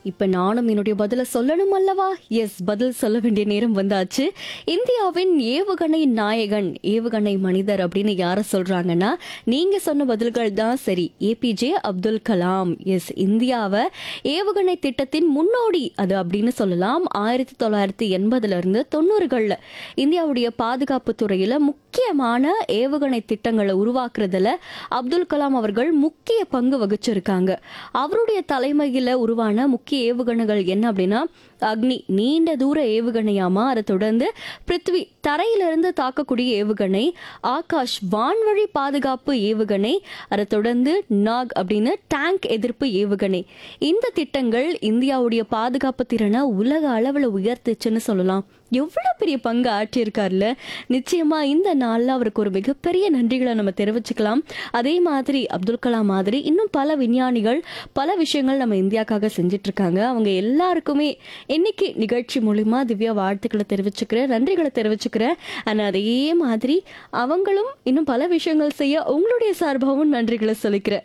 இப்ப நானும் என்னுடைய பதில சொல்லணும் அல்லவா எஸ் பதில் சொல்ல வேண்டிய நேரம் வந்தாச்சு இந்தியாவின் ஏவுகணை நாயகன் ஏவுகணை மனிதர் அப்படின்னு யார சொல்றாங்கன்னா நீங்க சொன்ன பதில்கள் தான் சரி ஏபிஜே அப்துல் கலாம் எஸ் இந்தியாவை ஏவுகணை திட்டத்தின் முன்னோடி அது அப்படின்னு சொல்லலாம் ஆயிரத்தி தொள்ளாயிரத்தி எண்பதுல இருந்து தொண்ணூறுகள்ல இந்தியாவுடைய பாதுகாப்பு துறையில முக்கியமான ஏவுகணை திட்டங்களை உருவாக்குறதுல அப்துல் கலாம் அவர்கள் முக்கிய பங்கு வகிச்சிருக்காங்க அவருடைய தலைமையில உருவான முக்கிய ஏவுகணைகள் என்ன அப்படின்னா அக்னி நீண்ட தூர ஏவுகணையாமா அதை தொடர்ந்து பிருத்வி தரையிலிருந்து தாக்கக்கூடிய ஏவுகணை ஆகாஷ் வான்வழி பாதுகாப்பு ஏவுகணை அதை தொடர்ந்து நாக் அப்படின்னு டேங்க் எதிர்ப்பு ஏவுகணை இந்த திட்டங்கள் இந்தியாவுடைய பாதுகாப்பு திறனை உலக அளவில் உயர்த்துச்சுன்னு சொல்லலாம் எவ்வளோ பெரிய பங்கு ஆற்றியிருக்காருல்ல நிச்சயமா இந்த நாளில் அவருக்கு ஒரு மிகப்பெரிய நன்றிகளை நம்ம தெரிவிச்சுக்கலாம் அதே மாதிரி அப்துல் கலாம் மாதிரி இன்னும் பல விஞ்ஞானிகள் பல விஷயங்கள் நம்ம இந்தியாக்காக செஞ்சுட்டு இருக்காங்க அவங்க எல்லாருக்குமே இன்னைக்கு நிகழ்ச்சி மூலிமா திவ்யா வாழ்த்துக்களை தெரிவிச்சுக்கிறேன் நன்றிகளை தெரிவிச்சுக்கிறேன் அண்ட் அதே மாதிரி அவங்களும் இன்னும் பல விஷயங்கள் செய்ய உங்களுடைய சார்பாகவும் நன்றிகளை சொல்லிக்கிறேன்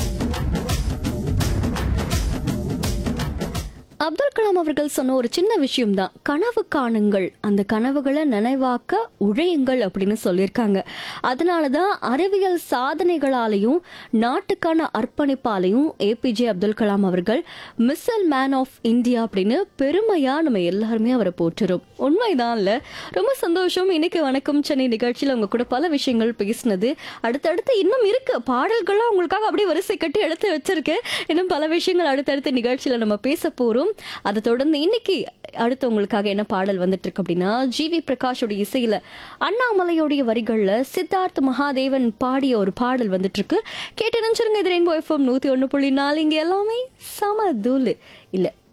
அப்துல் கலாம் அவர்கள் சொன்ன ஒரு சின்ன விஷயம்தான் கனவு காணுங்கள் அந்த கனவுகளை நினைவாக்க உழையுங்கள் அப்படின்னு சொல்லியிருக்காங்க அதனால தான் அறிவியல் சாதனைகளாலையும் நாட்டுக்கான அர்ப்பணிப்பாலையும் ஏபிஜே அப்துல் கலாம் அவர்கள் மிஸ்ஸல் மேன் ஆஃப் இந்தியா அப்படின்னு பெருமையா நம்ம எல்லாருமே அவரை போற்றுறோம் உண்மைதான் இல்ல ரொம்ப சந்தோஷம் இன்னைக்கு வணக்கம் சென்னை நிகழ்ச்சியில் உங்க கூட பல விஷயங்கள் பேசினது அடுத்தடுத்து இன்னும் இருக்கு பாடல்கள்லாம் உங்களுக்காக அப்படியே வரிசை கட்டி எடுத்து வச்சிருக்கேன் இன்னும் பல விஷயங்கள் அடுத்தடுத்த நிகழ்ச்சியில நம்ம பேச போறோம் அதை தொடர்ந்து இன்னைக்கு அடுத்து உங்களுக்காக என்ன பாடல் வந்துட்டு இருக்கு அப்படின்னா ஜிவி பிரகாஷோட இசையில அண்ணாமலையோடைய வரிகள்ல சித்தார்த் மகாதேவன் பாடிய ஒரு பாடல் வந்துட்டு இருக்கு கேட்டு நினைச்சிருங்க இது ரெயின்போ எஃப்எம் நூத்தி ஒண்ணு புள்ளி நாலு இங்க எல்லாமே சம தூளு இல்ல